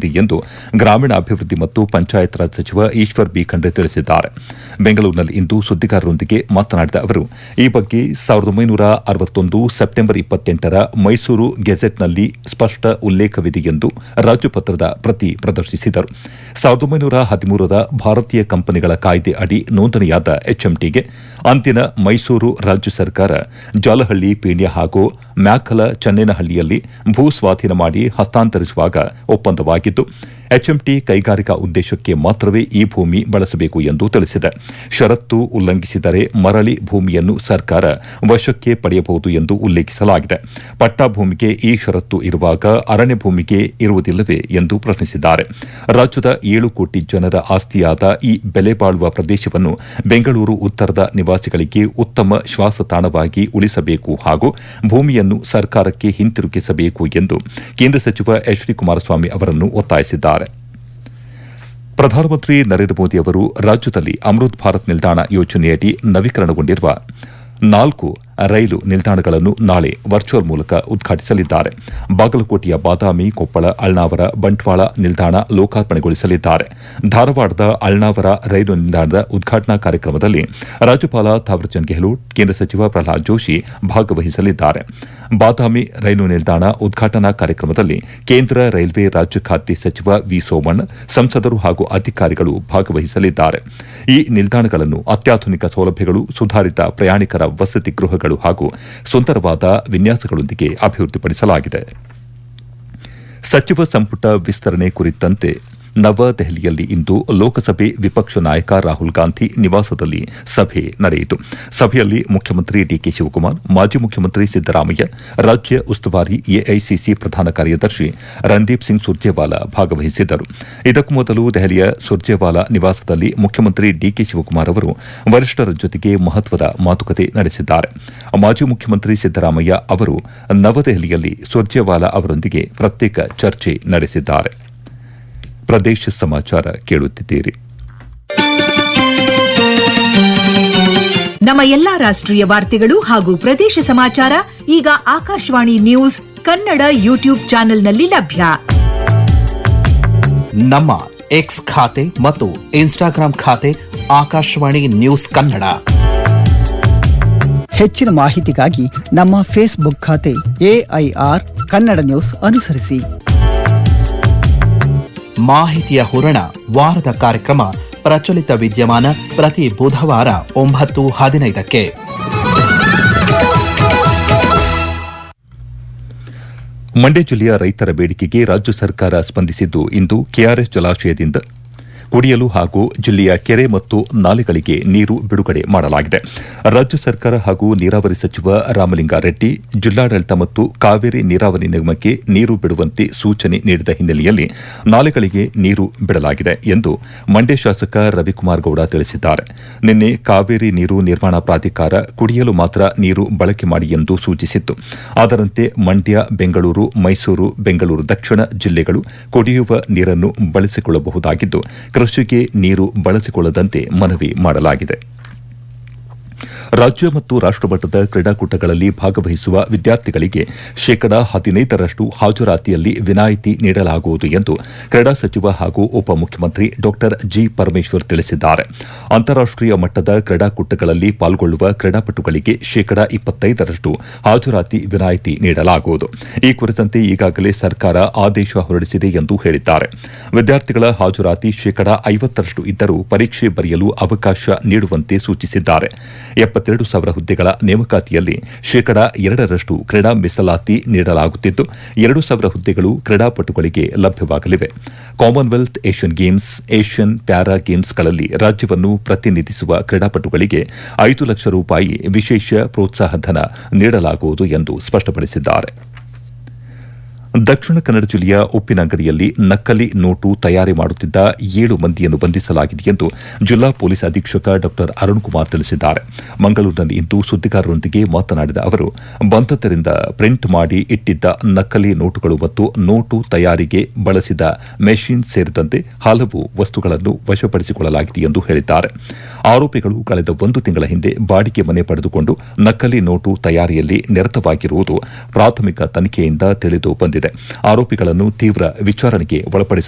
ಇದೆ ಎಂದು ಗ್ರಾಮೀಣಾಭಿವೃದ್ಧಿ ಮತ್ತು ಪಂಚಾಯತ್ ರಾಜ್ ಸಚಿವ ಈಶ್ವರ್ ಬಿ ಖಂಡ್ರೆ ತಿಳಿಸಿದ್ದಾರೆ ಬೆಂಗಳೂರಿನಲ್ಲಿಂದು ಸುದ್ದಿಗಾರರೊಂದಿಗೆ ಮಾತನಾಡಿದ ಅವರು ಈ ಬಗ್ಗೆ ಸಾವಿರದ ಒಂಬೈನೂರ ಅರವತ್ತೊಂದು ಸೆಪ್ಟೆಂಬರ್ ಇಪ್ಪತ್ತೆಂಟರ ಮೈಸೂರು ಗೆಜೆಟ್ನಲ್ಲಿ ಸ್ಪಷ್ಟ ಉಲ್ಲೇಖವಿದೆ ಎಂದು ರಾಜ್ಯಪತ್ರದ ಪ್ರತಿ ಪ್ರದರ್ಶಿಸಿದರು ಸಾವಿರದ ಒಂಬೈನೂರ ಹದಿಮೂರರ ಭಾರತೀಯ ಕಂಪನಿಗಳ ಕಾಯ್ದೆ ಅಡಿ ನೋಂದಣಿಯಾದ ಎಚ್ಎಂಟಿಗೆ ಅಂದಿನ ಮೈಸೂರು ರಾಜ್ಯ ಸರ್ಕಾರ ಜಾಲಹಳ್ಳಿ ಪೀಣ್ಯ ಹಾಗೂ ಮ್ಯಾಕಲ ಚನ್ನೇನಹಳ್ಳಿಯಲ್ಲಿ ಭೂ ಸ್ವಾಧೀನ ಮಾಡಿ ಹಸ್ತಾಂತರಿಸುವಾಗ ಒಪ್ಪಂದವಾಗಿದ್ದು ಎಚ್ಎಂಟಿ ಕೈಗಾರಿಕಾ ಉದ್ದೇಶಕ್ಕೆ ಮಾತ್ರವೇ ಈ ಭೂಮಿ ಬಳಸಬೇಕು ಎಂದು ತಿಳಿಸಿದೆ ಷರತ್ತು ಉಲ್ಲಂಘಿಸಿದರೆ ಮರಳಿ ಭೂಮಿಯನ್ನು ಸರ್ಕಾರ ವಶಕ್ಕೆ ಪಡೆಯಬಹುದು ಎಂದು ಉಲ್ಲೇಖಿಸಲಾಗಿದೆ ಪಟ್ಟಾ ಭೂಮಿಗೆ ಈ ಷರತ್ತು ಇರುವಾಗ ಅರಣ್ಯ ಭೂಮಿಗೆ ಇರುವುದಿಲ್ಲವೇ ಎಂದು ಪ್ರಶ್ನಿಸಿದ್ದಾರೆ ರಾಜ್ಯದ ಏಳು ಕೋಟಿ ಜನರ ಆಸ್ತಿಯಾದ ಈ ಬೆಲೆ ಬಾಳುವ ಪ್ರದೇಶವನ್ನು ಬೆಂಗಳೂರು ಉತ್ತರದ ನಿವಾಸಿಗಳಿಗೆ ಉತ್ತಮ ಶ್ವಾಸತಾಣವಾಗಿ ಉಳಿಸಬೇಕು ಹಾಗೂ ಭೂಮಿಯನ್ನು ಸರ್ಕಾರಕ್ಕೆ ಹಿಂತಿರುಗಿಸಬೇಕು ಎಂದು ಕೇಂದ್ರ ಸಚಿವ ಎಚ್ ಡಿ ಕುಮಾರಸ್ವಾಮಿ ಅವರನ್ನು ಒತ್ತಾಯಿಸಿದ್ದಾರೆ ಪ್ರಧಾನಮಂತ್ರಿ ನರೇಂದ್ರ ಮೋದಿ ಅವರು ರಾಜ್ಯದಲ್ಲಿ ಅಮೃತ್ ಭಾರತ್ ನಿಲ್ದಾಣ ಯೋಜನೆಯಡಿ ನವೀಕರಣಗೊಂಡಿರುವ ನಾಲ್ಕು ರೈಲು ನಿಲ್ದಾಣಗಳನ್ನು ನಾಳೆ ವರ್ಚುವಲ್ ಮೂಲಕ ಉದ್ಘಾಟಿಸಲಿದ್ದಾರೆ ಬಾಗಲಕೋಟೆಯ ಬಾದಾಮಿ ಕೊಪ್ಪಳ ಅಳ್ನಾವರ ಬಂಟ್ವಾಳ ನಿಲ್ದಾಣ ಲೋಕಾರ್ಪಣೆಗೊಳಿಸಲಿದ್ದಾರೆ ಧಾರವಾಡದ ಅಳ್ನಾವರ ರೈಲು ನಿಲ್ದಾಣದ ಉದ್ಘಾಟನಾ ಕಾರ್ಯಕ್ರಮದಲ್ಲಿ ರಾಜ್ಯಪಾಲ ಥಾವರ್ಚಂದ್ ಗೆಹ್ಲೋಟ್ ಕೇಂದ್ರ ಸಚಿವ ಪ್ರಹ್ಲಾದ್ ಜೋಶಿ ಭಾಗವಹಿಸಲಿದ್ದಾರೆ ಬಾದಾಮಿ ರೈಲು ನಿಲ್ದಾಣ ಉದ್ಘಾಟನಾ ಕಾರ್ಯಕ್ರಮದಲ್ಲಿ ಕೇಂದ್ರ ರೈಲ್ವೆ ರಾಜ್ಯ ಖಾತೆ ಸಚಿವ ವಿ ಸೋಮಣ್ಣ ಸಂಸದರು ಹಾಗೂ ಅಧಿಕಾರಿಗಳು ಭಾಗವಹಿಸಲಿದ್ದಾರೆ ಈ ನಿಲ್ದಾಣಗಳನ್ನು ಅತ್ಯಾಧುನಿಕ ಸೌಲಭ್ಯಗಳು ಸುಧಾರಿತ ಪ್ರಯಾಣಿಕರ ವಸತಿ ಗೃಹಗಳು ಹಾಗೂ ಸುಂದರವಾದ ವಿನ್ಯಾಸಗಳೊಂದಿಗೆ ಅಭಿವೃದ್ಧಿಪಡಿಸಲಾಗಿದೆ ಸಚಿವ ಸಂಪುಟ ವಿಸ್ತರಣೆ ಕುರಿತಂತೆ ನವದೆಹಲಿಯಲ್ಲಿ ಇಂದು ಲೋಕಸಭೆ ವಿಪಕ್ಷ ನಾಯಕ ರಾಹುಲ್ ಗಾಂಧಿ ನಿವಾಸದಲ್ಲಿ ಸಭೆ ನಡೆಯಿತು ಸಭೆಯಲ್ಲಿ ಮುಖ್ಯಮಂತ್ರಿ ಡಿಕೆ ಶಿವಕುಮಾರ್ ಮಾಜಿ ಮುಖ್ಯಮಂತ್ರಿ ಸಿದ್ದರಾಮಯ್ಯ ರಾಜ್ಯ ಉಸ್ತುವಾರಿ ಎಐಸಿಸಿ ಪ್ರಧಾನ ಕಾರ್ಯದರ್ಶಿ ರಣದೀಪ್ ಸಿಂಗ್ ಸುರ್ಜೇವಾಲಾ ಭಾಗವಹಿಸಿದ್ದರು ಇದಕ್ಕೂ ಮೊದಲು ದೆಹಲಿಯ ಸುರ್ಜೇವಾಲಾ ನಿವಾಸದಲ್ಲಿ ಮುಖ್ಯಮಂತ್ರಿ ಡಿಕೆ ಶಿವಕುಮಾರ್ ಅವರು ವರಿಷ್ಠರ ಜೊತೆಗೆ ಮಹತ್ವದ ಮಾತುಕತೆ ನಡೆಸಿದ್ದಾರೆ ಮಾಜಿ ಮುಖ್ಯಮಂತ್ರಿ ಸಿದ್ದರಾಮಯ್ಯ ಅವರು ನವದೆಹಲಿಯಲ್ಲಿ ಸುರ್ಜೇವಾಲಾ ಅವರೊಂದಿಗೆ ಪ್ರತ್ಯೇಕ ಚರ್ಚೆ ನಡೆಸಿದ್ದಾರೆ ಪ್ರದೇಶ ಸಮಾಚಾರ ಕೇಳುತ್ತಿದ್ದೀರಿ ನಮ್ಮ ಎಲ್ಲಾ ರಾಷ್ಟ್ರೀಯ ವಾರ್ತೆಗಳು ಹಾಗೂ ಪ್ರದೇಶ ಸಮಾಚಾರ ಈಗ ಆಕಾಶವಾಣಿ ನ್ಯೂಸ್ ಕನ್ನಡ ಯೂಟ್ಯೂಬ್ ಚಾನೆಲ್ನಲ್ಲಿ ಲಭ್ಯ ನಮ್ಮ ಎಕ್ಸ್ ಖಾತೆ ಮತ್ತು ಇನ್ಸ್ಟಾಗ್ರಾಂ ಖಾತೆ ಆಕಾಶವಾಣಿ ನ್ಯೂಸ್ ಕನ್ನಡ ಹೆಚ್ಚಿನ ಮಾಹಿತಿಗಾಗಿ ನಮ್ಮ ಫೇಸ್ಬುಕ್ ಖಾತೆ ಎಐಆರ್ ಕನ್ನಡ ನ್ಯೂಸ್ ಅನುಸರಿಸಿ ಮಾಹಿತಿಯ ಹೂರಣ ವಾರದ ಕಾರ್ಯಕ್ರಮ ಪ್ರಚಲಿತ ವಿದ್ಯಮಾನ ಪ್ರತಿ ಬುಧವಾರ ಒಂಬತ್ತು ಹದಿನೈದಕ್ಕೆ ಮಂಡ್ಯ ಜಿಲ್ಲೆಯ ರೈತರ ಬೇಡಿಕೆಗೆ ರಾಜ್ಯ ಸರ್ಕಾರ ಸ್ಪಂದಿಸಿದ್ದು ಇಂದು ಕೆಆರ್ಎಸ್ ಜಲಾಶಯದಿಂದ ಕುಡಿಯಲು ಹಾಗೂ ಜಿಲ್ಲೆಯ ಕೆರೆ ಮತ್ತು ನಾಲೆಗಳಿಗೆ ನೀರು ಬಿಡುಗಡೆ ಮಾಡಲಾಗಿದೆ ರಾಜ್ಯ ಸರ್ಕಾರ ಹಾಗೂ ನೀರಾವರಿ ಸಚಿವ ರಾಮಲಿಂಗಾರೆಡ್ಡಿ ಜಿಲ್ಲಾಡಳಿತ ಮತ್ತು ಕಾವೇರಿ ನೀರಾವರಿ ನಿಗಮಕ್ಕೆ ನೀರು ಬಿಡುವಂತೆ ಸೂಚನೆ ನೀಡಿದ ಹಿನ್ನೆಲೆಯಲ್ಲಿ ನಾಲೆಗಳಿಗೆ ನೀರು ಬಿಡಲಾಗಿದೆ ಎಂದು ಮಂಡ್ಯ ಶಾಸಕ ರವಿಕುಮಾರ್ ಗೌಡ ತಿಳಿಸಿದ್ದಾರೆ ನಿನ್ನೆ ಕಾವೇರಿ ನೀರು ನಿರ್ವಹಣಾ ಪ್ರಾಧಿಕಾರ ಕುಡಿಯಲು ಮಾತ್ರ ನೀರು ಬಳಕೆ ಮಾಡಿ ಎಂದು ಸೂಚಿಸಿತ್ತು ಅದರಂತೆ ಮಂಡ್ಯ ಬೆಂಗಳೂರು ಮೈಸೂರು ಬೆಂಗಳೂರು ದಕ್ಷಿಣ ಜಿಲ್ಲೆಗಳು ಕುಡಿಯುವ ನೀರನ್ನು ಬಳಸಿಕೊಳ್ಳಬಹುದಾಗಿದ್ದು ಕೃಷಿಗೆ ನೀರು ಬಳಸಿಕೊಳ್ಳದಂತೆ ಮನವಿ ಮಾಡಲಾಗಿದೆ ರಾಜ್ಯ ಮತ್ತು ರಾಷ್ಟಮಟ್ಟದ ಕ್ರೀಡಾಕೂಟಗಳಲ್ಲಿ ಭಾಗವಹಿಸುವ ವಿದ್ಯಾರ್ಥಿಗಳಿಗೆ ಶೇಕಡಾ ಹದಿನೈದರಷ್ಟು ಹಾಜರಾತಿಯಲ್ಲಿ ವಿನಾಯಿತಿ ನೀಡಲಾಗುವುದು ಎಂದು ಕ್ರೀಡಾ ಸಚಿವ ಹಾಗೂ ಉಪಮುಖ್ಯಮಂತ್ರಿ ಡಾ ಜಿ ಪರಮೇಶ್ವರ್ ತಿಳಿಸಿದ್ದಾರೆ ಅಂತಾರಾಷ್ಟೀಯ ಮಟ್ಟದ ಕ್ರೀಡಾಕೂಟಗಳಲ್ಲಿ ಪಾಲ್ಗೊಳ್ಳುವ ಕ್ರೀಡಾಪಟುಗಳಿಗೆ ಶೇಕಡಾ ಇಪ್ಪತ್ತೈದರಷ್ಟು ಹಾಜರಾತಿ ವಿನಾಯಿತಿ ನೀಡಲಾಗುವುದು ಈ ಕುರಿತಂತೆ ಈಗಾಗಲೇ ಸರ್ಕಾರ ಆದೇಶ ಹೊರಡಿಸಿದೆ ಎಂದು ಹೇಳಿದ್ದಾರೆ ವಿದ್ಯಾರ್ಥಿಗಳ ಹಾಜರಾತಿ ಶೇಕಡಾ ಐವತ್ತರಷ್ಟು ಇದ್ದರೂ ಪರೀಕ್ಷೆ ಬರೆಯಲು ಅವಕಾಶ ನೀಡುವಂತೆ ಸೂಚಿಸಿದ್ದಾರೆ ಎಪ್ಪತ್ತೆರಡು ಸಾವಿರ ಹುದ್ದೆಗಳ ನೇಮಕಾತಿಯಲ್ಲಿ ಶೇಕಡಾ ಎರಡರಷ್ಟು ಕ್ರೀಡಾ ಮೀಸಲಾತಿ ನೀಡಲಾಗುತ್ತಿದ್ದು ಎರಡು ಸಾವಿರ ಹುದ್ದೆಗಳು ಕ್ರೀಡಾಪಟುಗಳಿಗೆ ಲಭ್ಯವಾಗಲಿವೆ Commonwealth Asian games Asian para ಗೇಮ್ಸ್ಗಳಲ್ಲಿ ರಾಜ್ಯವನ್ನು ಪ್ರತಿನಿಧಿಸುವ ಕ್ರೀಡಾಪಟುಗಳಿಗೆ ಐದು ಲಕ್ಷ ರೂಪಾಯಿ ವಿಶೇಷ ಪ್ರೋತ್ಸಾಹಧನ ನೀಡಲಾಗುವುದು ಎಂದು ಸ್ಪಷ್ಟಪಡಿಸಿದ್ದಾರೆ ದಕ್ಷಿಣ ಕನ್ನಡ ಜಿಲ್ಲೆಯ ಉಪ್ಪಿನಂಗಡಿಯಲ್ಲಿ ನಕಲಿ ನೋಟು ತಯಾರಿ ಮಾಡುತ್ತಿದ್ದ ಏಳು ಮಂದಿಯನ್ನು ಬಂಧಿಸಲಾಗಿದೆ ಎಂದು ಜಿಲ್ಲಾ ಪೊಲೀಸ್ ಅಧೀಕ್ಷಕ ಡಾ ಅರುಣ್ ಕುಮಾರ್ ತಿಳಿಸಿದ್ದಾರೆ ಮಂಗಳೂರಿನಲ್ಲಿಂದು ಸುದ್ದಿಗಾರರೊಂದಿಗೆ ಮಾತನಾಡಿದ ಅವರು ಬಂಧತರಿಂದ ಪ್ರಿಂಟ್ ಮಾಡಿ ಇಟ್ಟಿದ್ದ ನಕಲಿ ನೋಟುಗಳು ಮತ್ತು ನೋಟು ತಯಾರಿಗೆ ಬಳಸಿದ ಮೆಷಿನ್ ಸೇರಿದಂತೆ ಹಲವು ವಸ್ತುಗಳನ್ನು ವಶಪಡಿಸಿಕೊಳ್ಳಲಾಗಿದೆ ಎಂದು ಹೇಳಿದ್ದಾರೆ ಆರೋಪಿಗಳು ಕಳೆದ ಒಂದು ತಿಂಗಳ ಹಿಂದೆ ಬಾಡಿಗೆ ಮನೆ ಪಡೆದುಕೊಂಡು ನಕಲಿ ನೋಟು ತಯಾರಿಯಲ್ಲಿ ನಿರತವಾಗಿರುವುದು ಪ್ರಾಥಮಿಕ ತನಿಖೆಯಿಂದ ತಿಳಿದು ಬಂದಿದೆ ಆರೋಪಿಗಳನ್ನು ತೀವ್ರ ವಿಚಾರಣೆಗೆ ಒಳಪಡಿಸಲಾಗಿದೆ